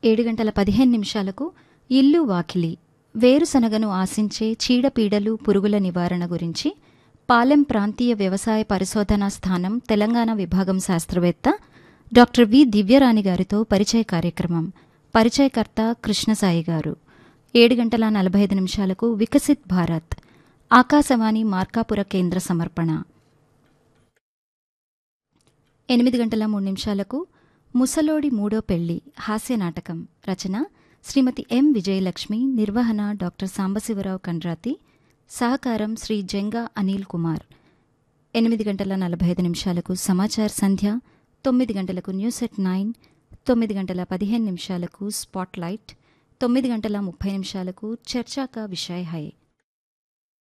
ఏడు గంటల పదిహేను నిమిషాలకు ఇల్లు వాకిలి వేరుశనగను ఆశించే చీడపీడలు పురుగుల నివారణ గురించి పాలెం ప్రాంతీయ వ్యవసాయ పరిశోధనా స్థానం తెలంగాణ విభాగం శాస్త్రవేత్త డాక్టర్ వి దివ్యరాణి గారితో పరిచయ కార్యక్రమం పరిచయకర్త కృష్ణసాయి గారు ఏడు గంటల నలభై ఐదు నిమిషాలకు వికసిత్ భారత్ ఆకాశవాణి మార్కాపుర కేంద్ర సమర్పణ ఎనిమిది గంటల మూడు నిమిషాలకు ముసలోడి మూడో పెళ్లి హాస్య నాటకం రచన శ్రీమతి ఎం విజయలక్ష్మి నిర్వహణ డాక్టర్ సాంబశివరావు కండ్రాతి సహకారం శ్రీ జంగా అనిల్ కుమార్ ఎనిమిది గంటల నలభై ఐదు నిమిషాలకు సమాచార్ సంధ్య తొమ్మిది గంటలకు న్యూస్ ఎట్ నైన్ తొమ్మిది గంటల పదిహేను నిమిషాలకు స్పాట్లైట్ తొమ్మిది గంటల ముప్పై నిమిషాలకు చర్చాక విషయ హై